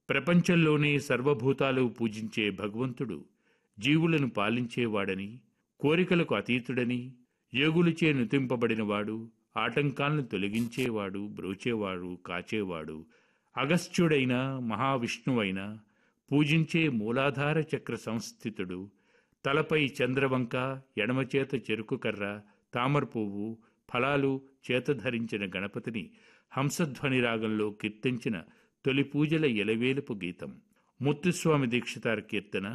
ప్రపంచంలోనే సర్వభూతాలు పూజించే భగవంతుడు జీవులను పాలించేవాడని కోరికలకు అతీతుడని యోగులచే నుతింపబడినవాడు ఆటంకాలను తొలగించేవాడు బ్రోచేవాడు కాచేవాడు అగస్త్యుడైన మహావిష్ణువైన పూజించే మూలాధార చక్ర సంస్థితుడు తలపై చంద్రవంక ఎడమచేత చెరుకు కర్ర తామర పువ్వు ఫలాలు చేతధరించిన గణపతిని హంసధ్వని రాగంలో కీర్తించిన తొలి పూజల ఎలవేలుపు గీతం ముత్తుస్వామి దీక్షితార్ కీర్తన